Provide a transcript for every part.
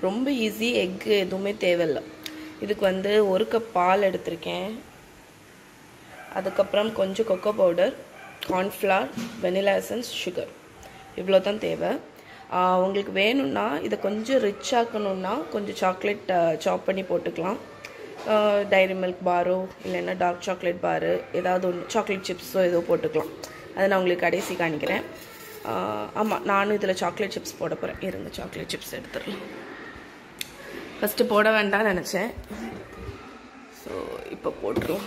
ரொம்ப easy egg எதுவுமே தேவையில்லை இதுக்கு வந்து ஒரு கப் பால் எடுத்திருக்கேன் அதுக்கப்புறம் கொஞ்சம் cocoa powder cornflour vanilla essence sugar இவ்வளோ தான் தேவை ஆஹ் உங்களுக்கு வேணும்னா இதை கொஞ்சம் ரிச் ஆக்கணும்னா கொஞ்சம் சாக்லேட் சாப் பண்ணி போட்டுக்கலாம் டைரி மில்க் பாரோ இல்லைன்னா டார்க் சாக்லேட் பாரு ஏதாவது ஒன்று சாக்லேட் சிப்ஸோ ஏதோ போட்டுக்கலாம் அதை நான் உங்களுக்கு கடைசி காணிக்கிறேன் ஆமாம் நானும் இதில் சாக்லேட் சிப்ஸ் போட போகிறேன் இருங்க சாக்லேட் சிப்ஸ் எடுத்துடலாம் ஃபஸ்ட்டு போட வேண்டாம்னு நினச்சேன் ஸோ இப்போ போட்டுருலாம்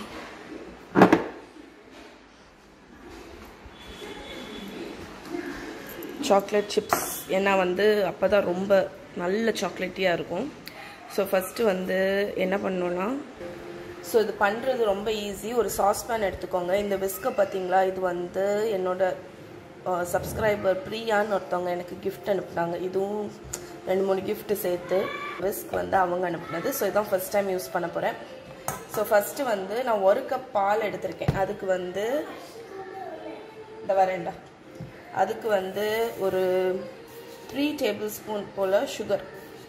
சாக்லேட் சிப்ஸ் ஏன்னா வந்து அப்போ தான் ரொம்ப நல்ல சாக்லேட்டியாக இருக்கும் ஸோ ஃபஸ்ட்டு வந்து என்ன பண்ணணும்னா ஸோ இது பண்ணுறது ரொம்ப ஈஸி ஒரு சாஸ்பேன் எடுத்துக்கோங்க இந்த விஸ்கை பார்த்தீங்களா இது வந்து என்னோட சப்ஸ்கிரைபர் பிரியான்னு ஒருத்தவங்க எனக்கு கிஃப்ட் அனுப்புனாங்க இதுவும் ரெண்டு மூணு gift சேர்த்து விஸ்க் வந்து அவங்க அனுப்புனது ஸோ இதான் ஃபஸ்ட் டைம் யூஸ் பண்ண போகிறேன் ஸோ ஃபஸ்ட்டு வந்து நான் ஒரு கப் பால் எடுத்திருக்கேன் அதுக்கு வந்து இந்த வரேன்டா அதுக்கு வந்து ஒரு த்ரீ டேபிள் ஸ்பூன் போல் சுகர்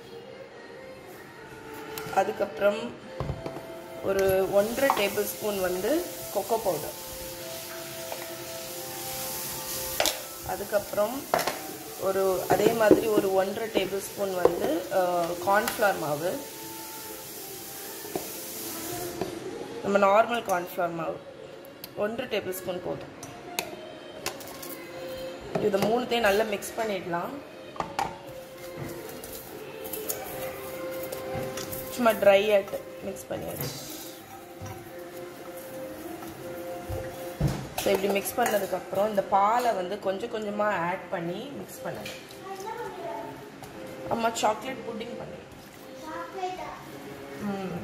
அதுக்கப்புறம் ஒரு ஒன்றரை டேபிள் ஸ்பூன் வந்து கொக்கோ பவுடர் அதுக்கப்புறம் ஒரு அதே மாதிரி ஒரு ஒன்றரை டேபிள் ஸ்பூன் வந்து கார்ன்ஃப்ளவர் மாவு நம்ம நார்மல் கார்ன்ஃப்ளவர் மாவு ஒன்றரை டேபிள் ஸ்பூன் போதும் இதை மூணுத்தையும் நல்லா மிக்ஸ் பண்ணிடலாம் சும்மா ட்ரை ஆட்டு மிக்ஸ் பண்ணியாச்சு ஸோ இப்படி மிக்ஸ் பண்ணதுக்கப்புறம் இந்த பாலை வந்து கொஞ்சம் கொஞ்சமாக ஆட் பண்ணி மிக்ஸ் பண்ணுங்க அம்மா சாக்லேட் புட்டிங் பண்ணி ம்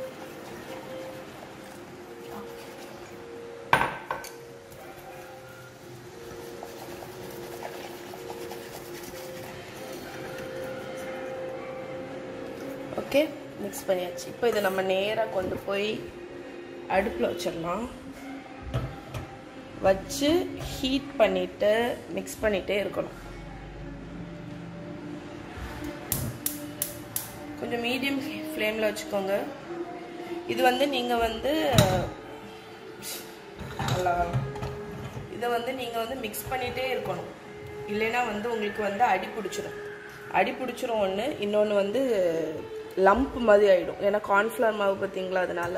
ஓகே மிக்ஸ் பண்ணியாச்சு இப்போ இதை நம்ம நேராக கொண்டு போய் அடுப்பில் வச்சிடலாம் வச்சு ஹீட் பண்ணிவிட்டு மிக்ஸ் பண்ணிகிட்டே இருக்கணும் கொஞ்சம் மீடியம் ஃப்ளேமில் வச்சுக்கோங்க இது வந்து நீங்கள் வந்து நல்லா இதை வந்து நீங்கள் வந்து மிக்ஸ் பண்ணிகிட்டே இருக்கணும் இல்லைன்னா வந்து உங்களுக்கு வந்து அடி பிடிச்சிரும் அடி பிடிச்சிரும் ஒன்று இன்னொன்று வந்து லம்ப் மாதிரி ஆகிடும் ஏன்னா கார்ன்ஃப்ளவர் மாவு பார்த்தீங்களா அதனால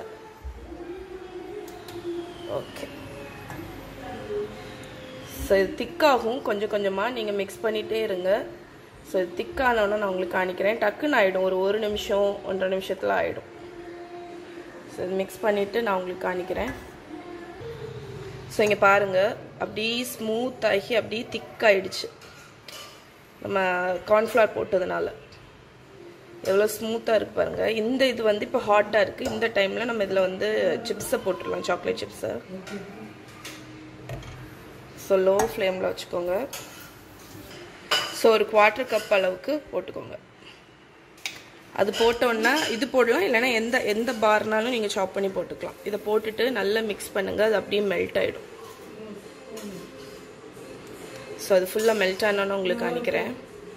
ஓகே ஸோ இது திக்காகும் கொஞ்சம் கொஞ்சமாக நீங்கள் மிக்ஸ் பண்ணிகிட்டே இருங்க ஸோ இது திக்கானோன்னு நான் உங்களுக்கு காணிக்கிறேன் டக்குன்னு ஆகிடும் ஒரு ஒரு நிமிஷம் ஒன்றரை நிமிஷத்தில் ஆகிடும் ஸோ இது மிக்ஸ் பண்ணிவிட்டு நான் உங்களுக்கு காணிக்கிறேன் ஸோ இங்கே பாருங்கள் அப்படியே ஸ்மூத் ஆகி அப்படியே திக்காயிடுச்சு நம்ம கார்ன்ஃப்ளவர் போட்டதுனால எவ்வளோ ஸ்மூத்தாக இருக்குது பாருங்கள் இந்த இது வந்து இப்போ ஹாட்டாக இருக்குது இந்த டைமில் நம்ம இதில் வந்து சிப்ஸை போட்டுடலாம் சாக்லேட் சிப்ஸை ஸோ லோ ஃப்ளேமில் வச்சுக்கோங்க ஸோ ஒரு குவார்ட்டர் கப் அளவுக்கு போட்டுக்கோங்க அது போட்டோன்னா இது போடலாம் இல்லைன்னா எந்த எந்த பார்னாலும் நீங்கள் சாப் பண்ணி போட்டுக்கலாம் இதை போட்டுட்டு நல்லா மிக்ஸ் பண்ணுங்கள் அது அப்படியே மெல்ட் ஆகிடும் ஸோ அது ஃபுல்லாக மெல்ட் ஆனோன்னு உங்களுக்கு காணிக்கிறேன்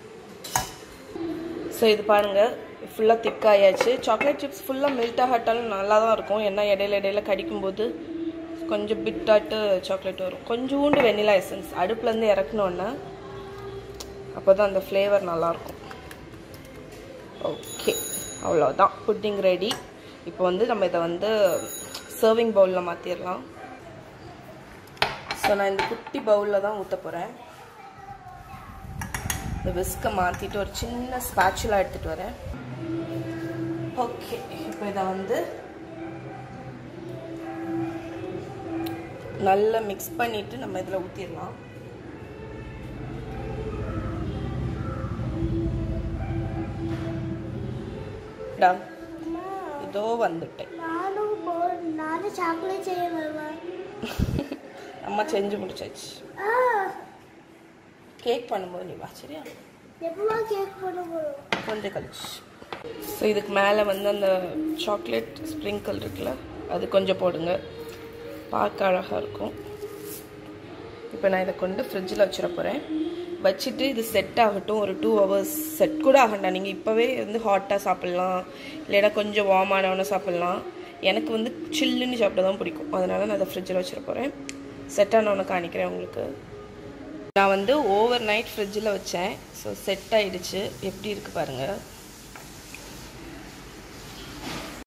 ஸோ இது பாருங்கள் ஃபுல்லாக திக்காயாச்சு சாக்லேட் சிப்ஸ் ஃபுல்லாக மெல்ட் ஆகாட்டாலும் நல்லா தான் இருக்கும் ஏன்னா இடையில இடையில கடிக்கும்போது கொஞ்சம் பிட்டாட்டு சாக்லேட் வரும் கொஞ்சோண்டு வெனிலா எசன்ஸ் அடுப்புலேருந்து இறக்கணுன்னா அப்போ தான் அந்த ஃப்ளேவர் நல்லாயிருக்கும் ஓகே அவ்வளோதான் புட்டிங் ரெடி இப்போ வந்து நம்ம இதை வந்து சர்விங் பவுலில் மாற்றிடலாம் ஸோ நான் இந்த குட்டி பவுலில் தான் ஊற்ற போகிறேன் இந்த விஸ்கை மாற்றிட்டு ஒரு சின்ன ஸ்பேச்சுலாக எடுத்துகிட்டு வரேன் ஓகே இப்போ இதை வந்து நல்லா மிக்ஸ் பண்ணிவிட்டு நம்ம இதில் ஊற்றிடலாம் இதோ வந்துட்டேன் நானும் போ- நானும் சாக்லேட் செய்ய வருவேன் அம்மா செஞ்சு முடிச்சாச்சு ஆ, கேக் பண்ணும்போது நீ வா சரியா எப்பமா கேக் பண்ண போறோம் கொஞ்சம் கழிச்சு ஸோ இதுக்கு மேலே வந்து அந்த சாக்லேட் ஸ்ப்ரிங்கிள் இருக்குல்ல அது கொஞ்சம் போடுங்க பார்க்க அழகாக இருக்கும் இப்போ நான் இதை கொண்டு ஃப்ரிட்ஜில் வச்சிட போகிறேன் வச்சுட்டு இது செட் ஆகட்டும் ஒரு டூ ஹவர்ஸ் செட் கூட ஆகண்டா நீங்கள் இப்போவே வந்து ஹாட்டாக சாப்பிட்லாம் இல்லைன்னா கொஞ்சம் வார்ம் ஆனவன சாப்பிட்லாம் எனக்கு வந்து சில்லுன்னு சாப்பிட தான் பிடிக்கும் அதனால நான் அதை ஃப்ரிட்ஜில் வச்சிட போகிறேன் செட் ஆனவனை காணிக்கிறேன் உங்களுக்கு நான் வந்து ஓவர் நைட் ஃப்ரிட்ஜில் வச்சேன் ஸோ செட் ஆயிடுச்சு எப்படி இருக்குது பாருங்கள்